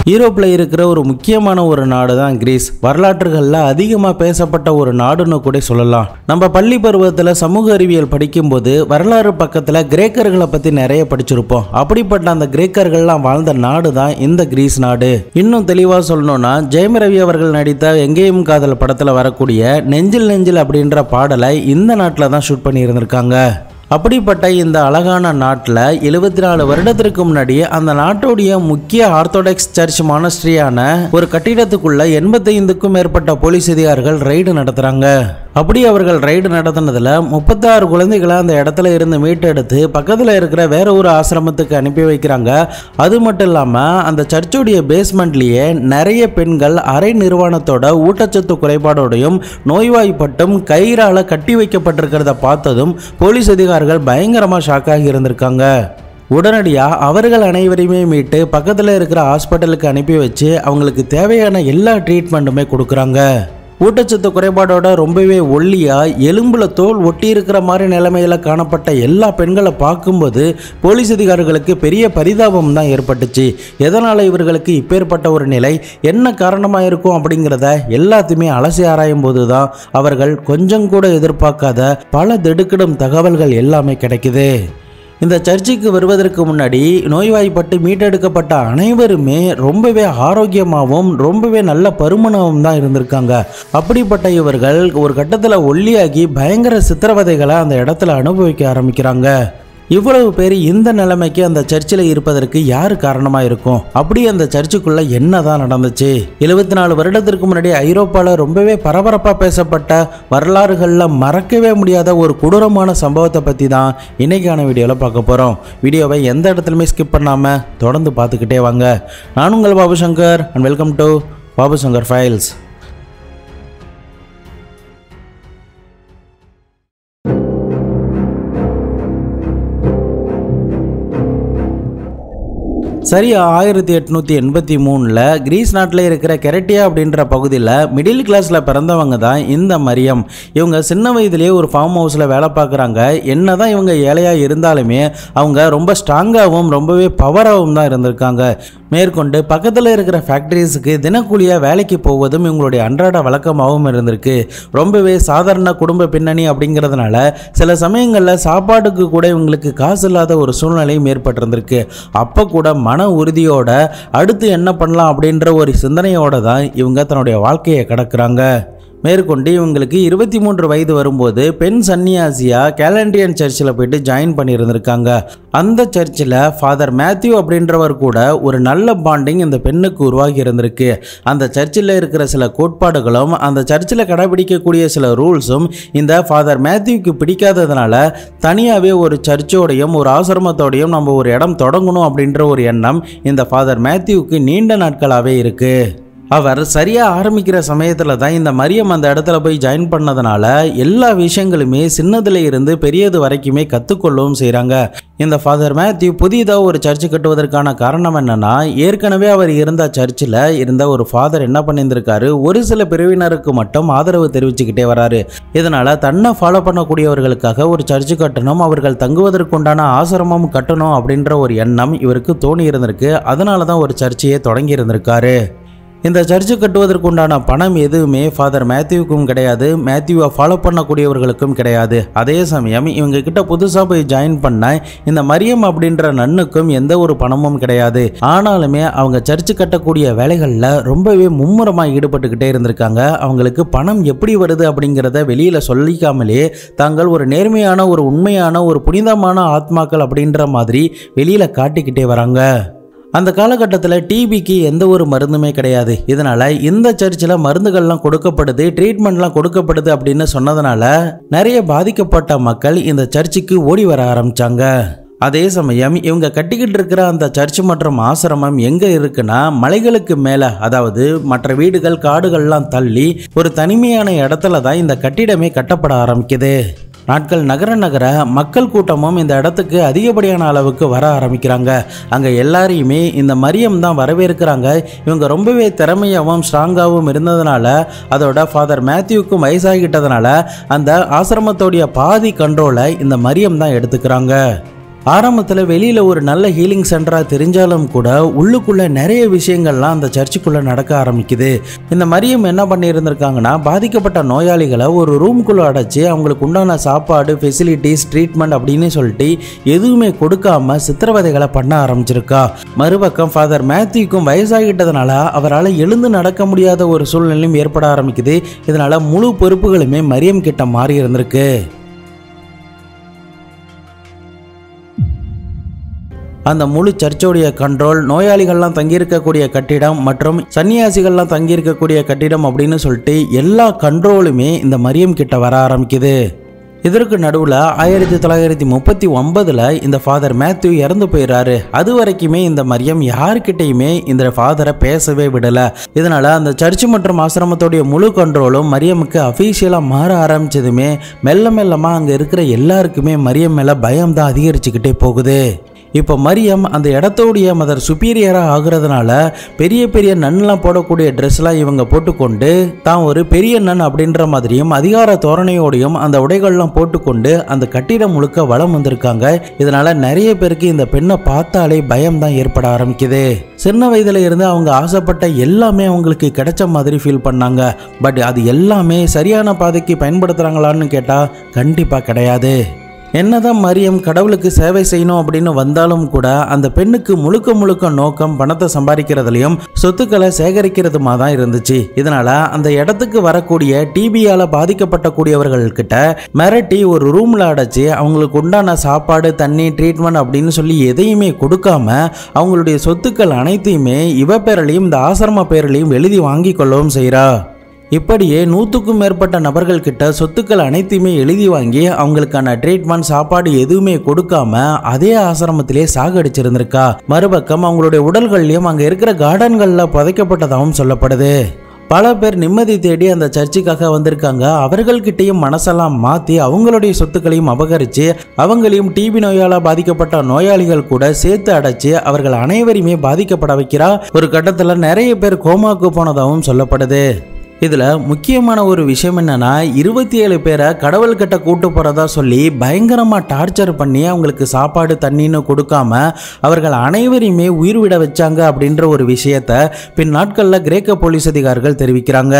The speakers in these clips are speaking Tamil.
யூரோப்பில் இருக்கிற ஒரு முக்கியமான ஒரு நாடு தான் கிரீஸ் வரலாற்றுகளில் அதிகமாக பேசப்பட்ட ஒரு நாடுன்னு கூட சொல்லலாம் நம்ம பள்ளி பருவத்தில் சமூக அறிவியல் படிக்கும்போது வரலாறு பக்கத்தில் கிரேக்கர்களை பற்றி நிறைய படிச்சிருப்போம் அப்படிப்பட்ட அந்த கிரேக்கர்கள்லாம் வாழ்ந்த நாடு தான் இந்த கிரீஸ் நாடு இன்னும் தெளிவாக சொல்லணும்னா ஜெயம் ரவி அவர்கள் நடித்த எங்கேயும் காதல் படத்தில் வரக்கூடிய நெஞ்சில் நெஞ்சில் அப்படின்ற பாடலை இந்த நாட்டில் தான் ஷூட் பண்ணியிருந்திருக்காங்க அப்படிப்பட்ட இந்த அழகான நாட்டில் எழுபத்தி நாலு வருடத்திற்கு முன்னாடி அந்த நாட்டுடைய முக்கிய ஆர்த்தோடாக்ஸ் சர்ச் மானஸ்ட்ரியான ஒரு கட்டிடத்துக்குள்ள எண்பத்தைந்துக்கும் மேற்பட்ட போலீஸ் அதிகாரிகள் ரைடு நடத்துறாங்க அப்படி அவர்கள் ரைடு நடத்தினதுல முப்பத்தாறு குழந்தைகளை அந்த இடத்துல இருந்து மீட்டெடுத்து பக்கத்தில் இருக்கிற வேற ஒரு ஆசிரமத்துக்கு அனுப்பி வைக்கிறாங்க அது மட்டும் இல்லாமல் அந்த சர்ச்சுடைய பேஸ்மெண்ட்லேயே நிறைய பெண்கள் அரை நிர்வாணத்தோட ஊட்டச்சத்து குறைபாடோடையும் நோய்வாய்ப்பட்டும் கயிறால கட்டி வைக்கப்பட்டிருக்கிறத பார்த்ததும் போலீஸ் அதிகாரிகள் பயங்கரமாக ஷாக்காகி இருந்திருக்காங்க உடனடியாக அவர்கள் அனைவரையுமே மீட்டு பக்கத்தில் இருக்கிற ஹாஸ்பிட்டலுக்கு அனுப்பி வச்சு அவங்களுக்கு தேவையான எல்லா ட்ரீட்மெண்ட்டுமே கொடுக்குறாங்க ஊட்டச்சத்து குறைபாடோட ரொம்பவே ஒல்லியா எலும்புல தோல் ஒட்டி இருக்கிற மாதிரி நிலைமையில காணப்பட்ட எல்லா பெண்களை பார்க்கும்போது போலீஸ் அதிகாரிகளுக்கு பெரிய பரிதாபம் தான் ஏற்பட்டுச்சு எதனால இவர்களுக்கு இப்பேற்பட்ட ஒரு நிலை என்ன காரணமாக இருக்கும் அப்படிங்கிறத எல்லாத்தையுமே அலசி ஆராயும் போது தான் அவர்கள் கொஞ்சம் கூட எதிர்பார்க்காத பல திடுக்கிடும் தகவல்கள் எல்லாமே கிடைக்குது இந்த சர்ச்சுக்கு வருவதற்கு முன்னாடி நோய்வாய்ப்பட்டு மீட்டெடுக்கப்பட்ட அனைவருமே ரொம்பவே ஆரோக்கியமாகவும் ரொம்பவே நல்ல பருமனாகவும் தான் இருந்திருக்காங்க அப்படிப்பட்ட இவர்கள் ஒரு கட்டத்தில் ஒல்லியாகி பயங்கர சித்திரவதைகளை அந்த இடத்துல அனுபவிக்க ஆரம்பிக்கிறாங்க இவ்வளவு பேர் இந்த நிலைமைக்கு அந்த சர்ச்சில் இருப்பதற்கு யார் காரணமாக இருக்கும் அப்படி அந்த சர்ச்சுக்குள்ள என்னதான் நடந்துச்சு எழுபத்தி நாலு வருடத்திற்கு முன்னாடி ஐரோப்பாவில் ரொம்பவே பரபரப்பாக பேசப்பட்ட வரலாறுகளில் மறக்கவே முடியாத ஒரு கொடூரமான சம்பவத்தை பற்றி தான் இன்னைக்கான வீடியோவில் பார்க்க போகிறோம் வீடியோவை எந்த இடத்துலையுமே ஸ்கிப் பண்ணாமல் தொடர்ந்து பார்த்துக்கிட்டே வாங்க நான் உங்கள் Babu Shankar and welcome to Babu Shankar files சரியா ஆயிரத்தி எட்நூற்றி எண்பத்தி மூணில் கிரீஸ் நாட்டில் இருக்கிற கெரட்டியா அப்படின்ற பகுதியில் மிடில் கிளாஸில் பிறந்தவங்க தான் இந்த மரியம் இவங்க சின்ன வயதிலேயே ஒரு ஃபார்ம் ஹவுஸில் வேலை பார்க்குறாங்க என்ன தான் இவங்க ஏழையாக இருந்தாலுமே அவங்க ரொம்ப ஸ்ட்ராங்காகவும் ரொம்பவே பவராகவும் தான் இருந்திருக்காங்க மேற்கொண்டு பக்கத்தில் இருக்கிற ஃபேக்ட்ரிஸுக்கு தினக்கூலியாக வேலைக்கு போவதும் இவங்களுடைய அன்றாட வழக்கமாகவும் இருந்திருக்கு ரொம்பவே சாதாரண குடும்ப பின்னணி அப்படிங்கிறதுனால சில சமயங்களில் சாப்பாட்டுக்கு கூட இவங்களுக்கு காசு இல்லாத ஒரு சூழ்நிலையும் ஏற்பட்டிருந்திருக்கு அப்போ கூட மன உறுதியோட அடுத்து என்ன பண்ணலாம் அப்படின்ற ஒரு சிந்தனையோட தான் இவங்க தன்னுடைய வாழ்க்கையை கடக்குறாங்க மேற்கொண்டு இவங்களுக்கு இருபத்தி மூன்று வயது வரும்போது பெண் சன்னியாசியா கேலண்ட்ரியன் சர்ச்சில் போயிட்டு ஜாயின் பண்ணியிருந்திருக்காங்க அந்த சர்ச்சில் ஃபாதர் மேத்யூ அப்படின்றவர் கூட ஒரு நல்ல பாண்டிங் இந்த பெண்ணுக்கு உருவாகி இருந்திருக்கு அந்த சர்ச்சில் இருக்கிற சில கோட்பாடுகளும் அந்த சர்ச்சில் கடைபிடிக்கக்கூடிய சில ரூல்ஸும் இந்த ஃபாதர் மேத்யூக்கு பிடிக்காததுனால தனியாகவே ஒரு சர்ச்சோடையும் ஒரு ஆசிரமத்தோடையும் நம்ம ஒரு இடம் தொடங்கணும் அப்படின்ற ஒரு எண்ணம் இந்த ஃபாதர் மேத்யூக்கு நீண்ட நாட்களாகவே இருக்குது அவர் சரியாக ஆரம்பிக்கிற சமயத்தில் தான் இந்த மரியம் அந்த இடத்துல போய் ஜாயின் பண்ணதுனால எல்லா விஷயங்களுமே சின்னதுல இருந்து பெரியது வரைக்குமே கற்றுக்கொள்ளவும் செய்கிறாங்க இந்த ஃபாதர் மேத்யூ புதிதாக ஒரு சர்ச்சு கட்டுவதற்கான காரணம் என்னன்னா ஏற்கனவே அவர் இருந்த சர்ச்சில் இருந்த ஒரு ஃபாதர் என்ன பண்ணியிருந்திருக்காரு ஒரு சில பிரிவினருக்கு மட்டும் ஆதரவு தெரிவிச்சுக்கிட்டே வராரு இதனால தன்னை ஃபாலோ பண்ணக்கூடியவர்களுக்காக ஒரு சர்ச்சு கட்டணும் அவர்கள் தங்குவதற்குண்டான ஆசிரமம் கட்டணும் அப்படின்ற ஒரு எண்ணம் இவருக்கு தோணி இருந்திருக்கு அதனால தான் ஒரு சர்ச்சையை தொடங்கி இருந்திருக்காரு இந்த சர்ச்சு கட்டுவதற்குண்டான பணம் எதுவுமே ஃபாதர் மேத்யூவுக்கும் கிடையாது மேத்யூவை ஃபாலோ பண்ணக்கூடியவர்களுக்கும் கிடையாது அதே சமயம் இவங்க கிட்ட புதுசாக போய் ஜாயின் பண்ண இந்த மரியம் அப்படின்ற நன்னுக்கும் எந்த ஒரு பணமும் கிடையாது ஆனாலுமே அவங்க சர்ச்சு கட்டக்கூடிய வேலைகளில் ரொம்பவே மும்முரமாக ஈடுபட்டுக்கிட்டே இருந்திருக்காங்க அவங்களுக்கு பணம் எப்படி வருது அப்படிங்கிறத வெளியில் சொல்லிக்காமலே தாங்கள் ஒரு நேர்மையான ஒரு உண்மையான ஒரு புனிதமான ஆத்மாக்கள் அப்படின்ற மாதிரி வெளியில் காட்டிக்கிட்டே வராங்க அந்த காலகட்டத்தில் டிபிக்கு எந்த ஒரு மருந்துமே கிடையாது இதனால இந்த சர்ச்சில் மருந்துகள்லாம் கொடுக்கப்படுது ட்ரீட்மெண்ட்லாம் கொடுக்கப்படுது அப்படின்னு சொன்னதுனால நிறைய பாதிக்கப்பட்ட மக்கள் இந்த சர்ச்சுக்கு ஓடி வர ஆரம்பிச்சாங்க அதே சமயம் இவங்க கட்டிக்கிட்டு இருக்கிற அந்த சர்ச் மற்றும் ஆசிரமம் எங்க இருக்குன்னா மலைகளுக்கு மேல அதாவது மற்ற வீடுகள் காடுகள்லாம் தள்ளி ஒரு தனிமையான இடத்துல தான் இந்த கட்டிடமே கட்டப்பட ஆரம்பிக்குது நாட்கள் நகர நகர மக்கள் கூட்டமும் இந்த இடத்துக்கு அதிகப்படியான அளவுக்கு வர ஆரம்பிக்கிறாங்க அங்கே எல்லாரையுமே இந்த மரியம் தான் வரவேற்கிறாங்க இவங்க ரொம்பவே திறமையாகவும் ஸ்ட்ராங்காகவும் இருந்ததுனால அதோட ஃபாதர் மேத்யூக்கும் வயசாகிட்டதுனால அந்த ஆசிரமத்தோடைய பாதி கண்ட்ரோலை இந்த மரியம் தான் எடுத்துக்கிறாங்க ஆரம்பத்தில் வெளியில் ஒரு நல்ல ஹீலிங் சென்டராக தெரிஞ்சாலும் கூட உள்ளுக்குள்ள நிறைய விஷயங்கள்லாம் அந்த சர்ச்சுக்குள்ளே நடக்க ஆரம்பிக்குது இந்த மரியம் என்ன பண்ணியிருந்திருக்காங்கன்னா பாதிக்கப்பட்ட நோயாளிகளை ஒரு ரூம்குள்ளே அடைச்சி அவங்களுக்கு உண்டான சாப்பாடு ஃபெசிலிட்டிஸ் ட்ரீட்மெண்ட் அப்படின்னு சொல்லிட்டு எதுவுமே கொடுக்காம சித்திரவதைகளை பண்ண ஆரம்பிச்சிருக்கா மறுபக்கம் ஃபாதர் மேத்யூக்கும் வயசாகிட்டதுனால அவரால் எழுந்து நடக்க முடியாத ஒரு சூழ்நிலையும் ஏற்பட ஆரம்பிக்குது இதனால முழு பொறுப்புகளுமே மரியம் கிட்ட மாறி இருந்திருக்கு அந்த முழு சர்ச்சோடைய கண்ட்ரோல் நோயாளிகள்லாம் தங்கியிருக்கக்கூடிய கட்டிடம் மற்றும் சன்னியாசிகள்லாம் தங்கியிருக்கக்கூடிய கட்டிடம் அப்படின்னு சொல்லிட்டு எல்லா கண்ட்ரோலுமே இந்த மரியம் கிட்ட வர ஆரம்பிக்குது இதற்கு நடுவில் ஆயிரத்தி தொள்ளாயிரத்தி முப்பத்தி ஒன்பதில் இந்த ஃபாதர் மேத்யூ இறந்து போயிடுறாரு அது வரைக்குமே இந்த மரியம் யாருக்கிட்டையுமே இந்த ஃபாதரை பேசவே விடலை இதனால் அந்த சர்ச் மற்றும் ஆசிரமத்துடைய முழு கண்ட்ரோலும் மரியமுக்கு அஃபீஷியலாக மாற ஆரம்பிச்சதுமே மெல்ல மெல்லமாக அங்கே இருக்கிற எல்லாருக்குமே மரியம் மேலே பயம் தான் அதிகரிச்சுக்கிட்டே போகுது இப்போ மரியம் அந்த இடத்தோடைய மதர் சுப்பீரியராக ஆகுறதுனால பெரிய பெரிய நன்லாம் போடக்கூடிய ட்ரெஸ்லாம் இவங்க போட்டுக்கொண்டு தான் ஒரு பெரிய நன் அப்படின்ற மாதிரியும் அதிகார தோரணையோடையும் அந்த உடைகள்லாம் போட்டுக்கொண்டு அந்த கட்டிடம் முழுக்க வளம் வந்திருக்காங்க இதனால நிறைய பேருக்கு இந்த பெண்ணை பார்த்தாலே பயம் தான் ஏற்பட ஆரம்பிக்குது சின்ன வயதுல இருந்து அவங்க ஆசைப்பட்ட எல்லாமே அவங்களுக்கு கிடைச்ச மாதிரி ஃபீல் பண்ணாங்க பட் அது எல்லாமே சரியான பாதைக்கு பயன்படுத்துறாங்களான்னு கேட்டால் கண்டிப்பாக கிடையாது என்னதான் மரியம் கடவுளுக்கு சேவை செய்யணும் அப்படின்னு வந்தாலும் கூட அந்த பெண்ணுக்கு முழுக்க முழுக்க நோக்கம் பணத்தை சம்பாதிக்கிறதுலையும் சொத்துக்களை சேகரிக்கிறதுமா தான் இருந்துச்சு இதனால அந்த இடத்துக்கு வரக்கூடிய டிபியால பாதிக்கப்பட்டக்கூடியவர்கள்கிட்ட மிரட்டி ஒரு ரூம்ல அடைச்சு அவங்களுக்கு உண்டான சாப்பாடு தண்ணி ட்ரீட்மெண்ட் அப்படின்னு சொல்லி எதையுமே கொடுக்காம அவங்களுடைய சொத்துக்கள் அனைத்தையுமே இவ பேரிலையும் இந்த ஆசிரம பேரிலையும் எழுதி வாங்கி கொள்ளவும் செய்றா இப்படியே நூற்றுக்கும் மேற்பட்ட நபர்கள் கிட்ட சொத்துக்கள் அனைத்தையுமே எழுதி வாங்கி அவங்களுக்கான ட்ரீட்மெண்ட் சாப்பாடு எதுவுமே கொடுக்காம அதே ஆசிரமத்திலே சாகடிச்சிருந்திருக்கா மறுபக்கம் அவங்களுடைய உடல்கள்லையும் அங்கே இருக்கிற கார்டன்களில் புதைக்கப்பட்டதாகவும் சொல்லப்படுது பல பேர் நிம்மதி தேடி அந்த சர்ச்சுக்காக வந்திருக்காங்க அவர்கள்கிட்டயும் மனசெல்லாம் மாற்றி அவங்களுடைய சொத்துக்களையும் அபகரித்து அவங்களையும் டிபி நோயால் பாதிக்கப்பட்ட நோயாளிகள் கூட சேர்த்து அடைச்சு அவர்கள் அனைவரையுமே பாதிக்கப்பட வைக்கிறா ஒரு கட்டத்தில் நிறைய பேர் கோமாக்கு போனதாகவும் சொல்லப்படுது இதில் முக்கியமான ஒரு விஷயம் என்னன்னா இருபத்தி ஏழு பேரை கடவுள் கிட்ட கூட்டு போகிறதா சொல்லி பயங்கரமாக டார்ச்சர் பண்ணி அவங்களுக்கு சாப்பாடு தண்ணின்னு கொடுக்காம அவர்கள் அனைவரையுமே உயிர் விட வச்சாங்க அப்படின்ற ஒரு விஷயத்த பின் நாட்களில் கிரேக்க போலீஸ் அதிகாரிகள் தெரிவிக்கிறாங்க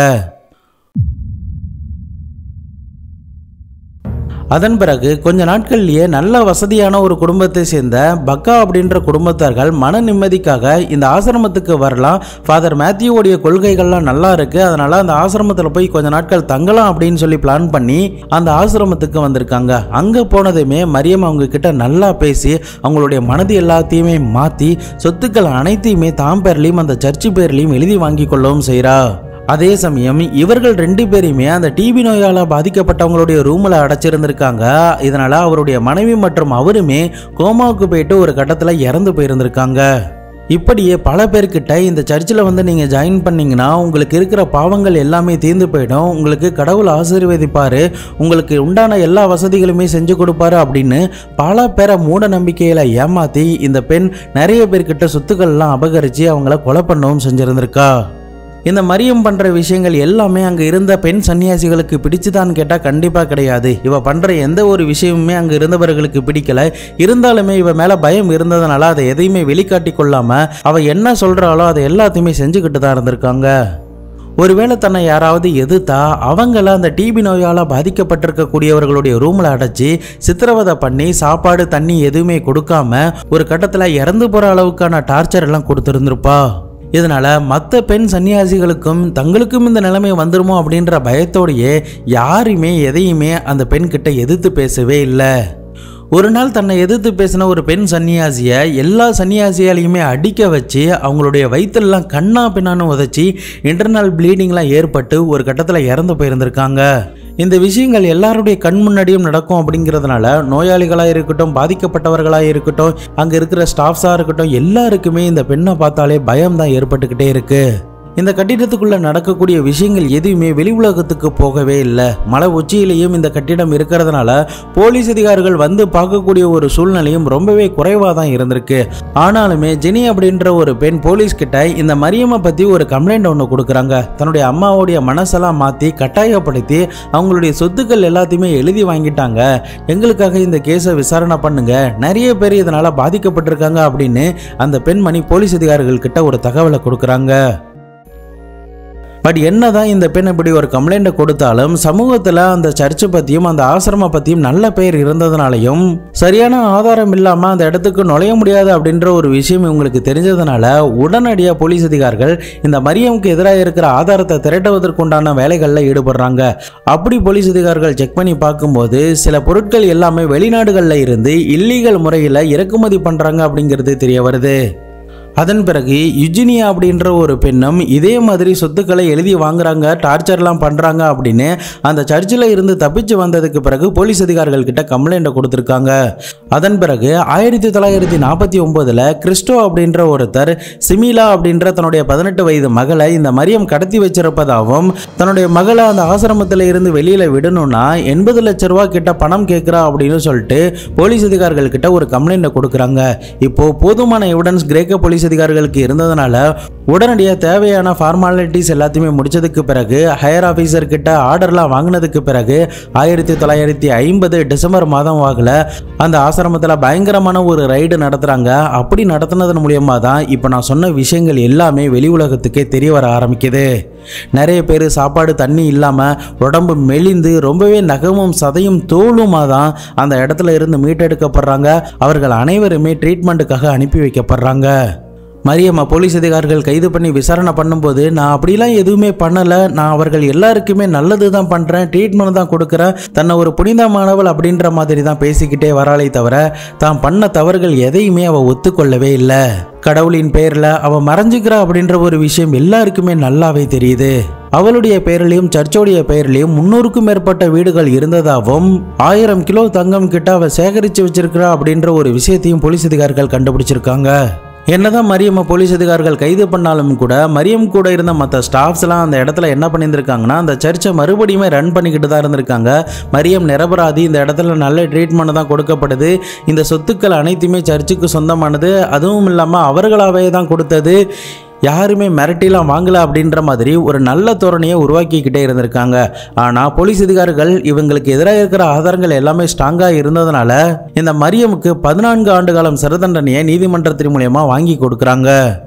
அதன் பிறகு கொஞ்ச நாட்கள்லயே நல்ல வசதியான ஒரு குடும்பத்தை சேர்ந்த பக்கா அப்படின்ற குடும்பத்தார்கள் மன நிம்மதிக்காக இந்த ஆசிரமத்துக்கு வரலாம் ஃபாதர் மேத்யூவோடைய கொள்கைகள்லாம் நல்லா இருக்கு அதனால அந்த ஆசிரமத்தில் போய் கொஞ்ச நாட்கள் தங்கலாம் அப்படின்னு சொல்லி பிளான் பண்ணி அந்த ஆசிரமத்துக்கு வந்திருக்காங்க அங்கே போனதுமே மரியம் அவங்க கிட்ட நல்லா பேசி அவங்களுடைய மனது எல்லாத்தையுமே மாற்றி சொத்துக்கள் அனைத்தையுமே தாம் பேர்லையும் அந்த சர்ச்சு பேர்லையும் எழுதி வாங்கி கொள்ளவும் செய்கிறா அதே சமயம் இவர்கள் ரெண்டு பேரையுமே அந்த டிபி நோயால் பாதிக்கப்பட்டவங்களுடைய ரூமில் அடைச்சிருந்திருக்காங்க இதனால அவருடைய மனைவி மற்றும் அவருமே கோமாவுக்கு போயிட்டு ஒரு கட்டத்தில் இறந்து போயிருந்திருக்காங்க இப்படியே பல பேர்கிட்ட இந்த சர்ச்சில் வந்து நீங்கள் ஜாயின் பண்ணீங்கன்னா உங்களுக்கு இருக்கிற பாவங்கள் எல்லாமே தீர்ந்து போயிடும் உங்களுக்கு கடவுள் ஆசீர்வதிப்பார் உங்களுக்கு உண்டான எல்லா வசதிகளுமே செஞ்சு கொடுப்பாரு அப்படின்னு பல பேரை மூட நம்பிக்கையில் ஏமாற்றி இந்த பெண் நிறைய பேர்கிட்ட சொத்துக்கள்லாம் அபகரித்து அவங்கள கொலை பண்ணவும் செஞ்சுருந்திருக்கா இந்த மரியம் பண்ற விஷயங்கள் எல்லாமே அங்க இருந்த பெண் சன்னியாசிகளுக்கு பிடிச்சுதான்னு கேட்டா கண்டிப்பா கிடையாது இவ பண்ற எந்த ஒரு விஷயமுமே அங்க இருந்தவர்களுக்கு பிடிக்கல இருந்தாலுமே இவ மேல பயம் இருந்ததுனால அதை எதையுமே வெளிக்காட்டி கொள்ளாம அவ என்ன சொல்றாளோ அதை எல்லாத்தையுமே செஞ்சுக்கிட்டு தான் இருந்திருக்காங்க ஒருவேளை தன்னை யாராவது எதிர்த்தா அவங்கள அந்த டிபி நோயால் பாதிக்கப்பட்டிருக்கக்கூடியவர்களுடைய ரூமில் அடைச்சி சித்திரவதை பண்ணி சாப்பாடு தண்ணி எதுவுமே கொடுக்காம ஒரு கட்டத்தில் இறந்து போகிற அளவுக்கான டார்ச்சர் எல்லாம் கொடுத்துருந்துருப்பா இதனால மற்ற பெண் சன்னியாசிகளுக்கும் தங்களுக்கும் இந்த நிலைமை வந்துருமோ அப்படின்ற பயத்தோடையே யாருமே எதையுமே அந்த பெண் கிட்ட எதிர்த்து பேசவே இல்லை ஒரு நாள் தன்னை எதிர்த்து பேசின ஒரு பெண் சன்னியாசியை எல்லா சன்னியாசியாலையுமே அடிக்க வச்சு அவங்களுடைய வயிற்றுலாம் கண்ணா பின்னான்னு உதச்சி இன்டர்னல் ப்ளீடிங்லாம் ஏற்பட்டு ஒரு கட்டத்தில் இறந்து போயிருந்திருக்காங்க இந்த விஷயங்கள் எல்லாருடைய கண் முன்னாடியும் நடக்கும் அப்படிங்கிறதுனால நோயாளிகளாக இருக்கட்டும் பாதிக்கப்பட்டவர்களாக இருக்கட்டும் அங்கே இருக்கிற ஸ்டாஃப்ஸாக இருக்கட்டும் எல்லாருக்குமே இந்த பெண்ணை பார்த்தாலே பயம் தான் ஏற்பட்டுக்கிட்டே இருக்கு இந்த கட்டிடத்துக்குள்ள நடக்கக்கூடிய விஷயங்கள் எதுவுமே வெளி உலகத்துக்கு போகவே இல்லை மலை உச்சியிலையும் இந்த கட்டிடம் இருக்கிறதுனால போலீஸ் அதிகாரிகள் வந்து பார்க்கக்கூடிய ஒரு சூழ்நிலையும் ரொம்பவே குறைவாக தான் இருந்திருக்கு ஆனாலுமே ஜெனி அப்படின்ற ஒரு பெண் போலீஸ் கிட்ட இந்த மரியம்மை பற்றி ஒரு கம்ப்ளைண்ட் ஒன்று கொடுக்குறாங்க தன்னுடைய அம்மாவுடைய மனசெல்லாம் மாற்றி கட்டாயப்படுத்தி அவங்களுடைய சொத்துக்கள் எல்லாத்தையுமே எழுதி வாங்கிட்டாங்க எங்களுக்காக இந்த கேஸை விசாரணை பண்ணுங்க நிறைய பேர் இதனால் பாதிக்கப்பட்டிருக்காங்க அப்படின்னு அந்த பெண்மணி போலீஸ் அதிகாரிகள் கிட்ட ஒரு தகவலை கொடுக்குறாங்க பட் என்னதான் இந்த பெண் இப்படி ஒரு கம்ப்ளைண்ட்டை கொடுத்தாலும் சமூகத்தில் அந்த சர்ச்சை பற்றியும் அந்த ஆசிரமம் பற்றியும் நல்ல பெயர் இருந்ததுனாலையும் சரியான ஆதாரம் இல்லாமல் அந்த இடத்துக்கு நுழைய முடியாது அப்படின்ற ஒரு விஷயம் இவங்களுக்கு தெரிஞ்சதுனால உடனடியாக போலீஸ் அதிகாரிகள் இந்த மரியமுக்கு எதிராக இருக்கிற ஆதாரத்தை திரட்டுவதற்குண்டான வேலைகளில் ஈடுபடுறாங்க அப்படி போலீஸ் அதிகாரிகள் செக் பண்ணி பார்க்கும்போது சில பொருட்கள் எல்லாமே வெளிநாடுகளில் இருந்து இல்லீகல் முறையில் இறக்குமதி பண்ணுறாங்க அப்படிங்கிறது தெரிய வருது அதன் பிறகு யுஜினியா அப்படின்ற ஒரு பெண்ணும் இதே மாதிரி சொத்துக்களை எழுதி வாங்குறாங்க டார்ச்சர்லாம் பண்ணுறாங்க அப்படின்னு அந்த சர்ச்சில் இருந்து தப்பிச்சு வந்ததுக்கு பிறகு போலீஸ் அதிகாரிகள் கிட்ட கம்ப்ளைண்ட்டை கொடுத்துருக்காங்க அதன் பிறகு ஆயிரத்தி தொள்ளாயிரத்தி நாற்பத்தி ஒம்போதில் கிறிஸ்டோ அப்படின்ற ஒருத்தர் சிமிலா அப்படின்ற தன்னுடைய பதினெட்டு வயது மகளை இந்த மரியம் கடத்தி வச்சிருப்பதாகவும் தன்னுடைய மகளை அந்த ஆசிரமத்தில் இருந்து வெளியில் விடணும்னா எண்பது லட்ச ரூபா கிட்ட பணம் கேட்குறா அப்படின்னு சொல்லிட்டு போலீஸ் அதிகாரிகள் கிட்ட ஒரு கம்ப்ளைண்ட்டை கொடுக்குறாங்க இப்போ போதுமான எவிடன்ஸ் கிரேக்க போலீஸ் அதிகாரிகளுக்கு இருந்ததுனால உடனடியாக தேவையான ஃபார்மாலிட்டிஸ் எல்லாத்தையுமே முடிச்சதுக்கு பிறகு ஹையர் ஆஃபீஸர் கிட்ட ஆர்டர்லாம் வாங்கினதுக்கு பிறகு ஆயிரத்தி தொள்ளாயிரத்தி ஐம்பது டிசம்பர் மாதம் வாக்கில் அந்த ஆசிரமத்தில் பயங்கரமான ஒரு ரைடு நடத்துகிறாங்க அப்படி நடத்துனதன் மூலியமாக தான் இப்போ நான் சொன்ன விஷயங்கள் எல்லாமே வெளி உலகத்துக்கே தெரிய வர ஆரம்பிக்குது நிறைய பேர் சாப்பாடு தண்ணி இல்லாமல் உடம்பு மெலிந்து ரொம்பவே நகமும் சதையும் தோலுமாக தான் அந்த இடத்துல இருந்து மீட்டெடுக்கப்படுறாங்க அவர்கள் அனைவருமே ட்ரீட்மெண்ட்டுக்காக அனுப்பி வைக்கப்படுறாங்க மரியம்மா போலீஸ் அதிகாரிகள் கைது பண்ணி விசாரணை பண்ணும்போது நான் அப்படிலாம் எதுவுமே பண்ணலை நான் அவர்கள் எல்லாருக்குமே நல்லது தான் பண்ணுறேன் ட்ரீட்மெண்ட் தான் கொடுக்குறேன் தன்னை ஒரு புனிதமானவள் அப்படின்ற மாதிரி தான் பேசிக்கிட்டே வராளே தவிர தான் பண்ண தவறுகள் எதையுமே அவள் ஒத்துக்கொள்ளவே இல்லை கடவுளின் பேரில் அவள் மறைஞ்சிக்கிறா அப்படின்ற ஒரு விஷயம் எல்லாருக்குமே நல்லாவே தெரியுது அவளுடைய பெயரிலையும் சர்ச்சோடைய பெயரிலையும் முன்னூறுக்கும் மேற்பட்ட வீடுகள் இருந்ததாகவும் ஆயிரம் கிலோ தங்கம் கிட்ட அவள் சேகரித்து வச்சிருக்கிறா அப்படின்ற ஒரு விஷயத்தையும் போலீஸ் அதிகாரிகள் கண்டுபிடிச்சிருக்காங்க என்னதான் மரியம்மை போலீஸ் அதிகாரிகள் கைது பண்ணாலும் கூட மரியம் கூட இருந்த மற்ற ஸ்டாஃப்ஸ்லாம் அந்த இடத்துல என்ன பண்ணியிருந்திருக்காங்கன்னா அந்த சர்ச்சை மறுபடியுமே ரன் பண்ணிக்கிட்டு தான் இருந்திருக்காங்க மரியம் நிரபராதி இந்த இடத்துல நல்ல ட்ரீட்மெண்ட் தான் கொடுக்கப்படுது இந்த சொத்துக்கள் அனைத்துமே சர்ச்சுக்கு சொந்தமானது அதுவும் இல்லாமல் அவர்களாவே தான் கொடுத்தது யாருமே மிரட்டிலாம் வாங்கல அப்படின்ற மாதிரி ஒரு நல்ல தோரணையை உருவாக்கிக்கிட்டே இருந்திருக்காங்க ஆனால் போலீஸ் அதிகாரிகள் இவங்களுக்கு எதிராக இருக்கிற ஆதாரங்கள் எல்லாமே ஸ்ட்ராங்காக இருந்ததுனால இந்த மரியமுக்கு பதினான்கு ஆண்டு காலம் சிறை தண்டனையை நீதிமன்றத்தின் மூலயமா வாங்கி கொடுக்குறாங்க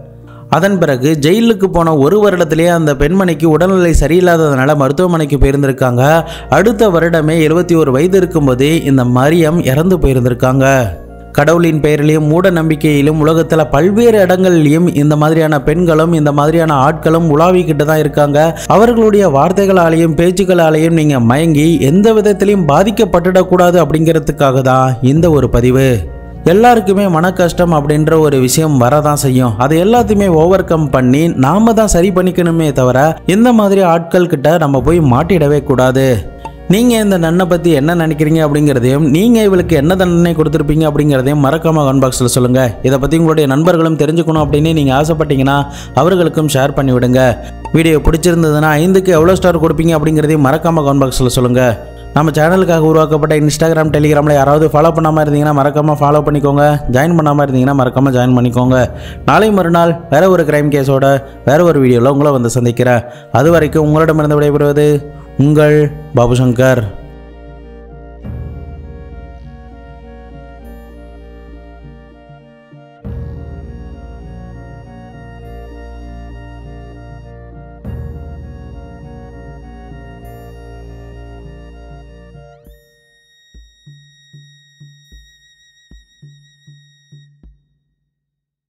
அதன் பிறகு ஜெயிலுக்கு போன ஒரு வருடத்திலேயே அந்த பெண்மணிக்கு உடல்நிலை சரியில்லாததுனால மருத்துவமனைக்கு போயிருந்திருக்காங்க அடுத்த வருடமே எழுபத்தி ஒரு வயது இருக்கும்போதே இந்த மரியம் இறந்து போயிருந்திருக்காங்க கடவுளின் பெயரிலையும் மூட நம்பிக்கையிலும் உலகத்தில் பல்வேறு இடங்கள்லையும் இந்த மாதிரியான பெண்களும் இந்த மாதிரியான ஆட்களும் உலாவிக்கிட்டு தான் இருக்காங்க அவர்களுடைய வார்த்தைகளாலேயும் பேச்சுக்களாலேயும் நீங்கள் மயங்கி எந்த விதத்திலையும் பாதிக்கப்பட்டுடக்கூடாது அப்படிங்கிறதுக்காக தான் இந்த ஒரு பதிவு எல்லாருக்குமே மன கஷ்டம் அப்படின்ற ஒரு விஷயம் வரதான் செய்யும் அதை எல்லாத்தையுமே ஓவர் கம் பண்ணி நாம தான் சரி பண்ணிக்கணுமே தவிர இந்த மாதிரி ஆட்கள் கிட்ட நம்ம போய் மாட்டிடவே கூடாது நீங்கள் இந்த நன்னை பற்றி என்ன நினைக்கிறீங்க அப்படிங்கிறதையும் நீங்கள் இவளுக்கு என்ன தண்டனை கொடுத்துருப்பீங்க அப்படிங்கிறதையும் மறக்காம கமெண்ட் பாக்ஸில் சொல்லுங்கள் இதை பற்றி உங்களுடைய நண்பர்களும் தெரிஞ்சுக்கணும் அப்படின்னு நீங்கள் ஆசைப்பட்டீங்கன்னா அவர்களுக்கும் ஷேர் பண்ணி விடுங்க வீடியோ பிடிச்சிருந்ததுன்னா ஐந்துக்கு எவ்வளோ ஸ்டார் கொடுப்பீங்க அப்படிங்கிறதையும் மறக்காம கமெண்ட் பாக்ஸில் சொல்லுங்கள் நம்ம சேனலுக்காக உருவாக்கப்பட்ட இன்ஸ்டாகிராம் டெலிகிராமில் யாராவது ஃபாலோ பண்ணாமல் இருந்தீங்கன்னா மறக்காமல் ஃபாலோ பண்ணிக்கோங்க ஜாயின் பண்ணாமல் இருந்தீங்கன்னா மறக்காமல் ஜாயின் பண்ணிக்கோங்க நாளை மறுநாள் வேற ஒரு கிரைம் கேஸோட வேற ஒரு வீடியோவில் உங்களை வந்து சந்திக்கிறேன் அது வரைக்கும் உங்களிடமிருந்து விடைபெறுவது உங்கள் பாபு சங்கர்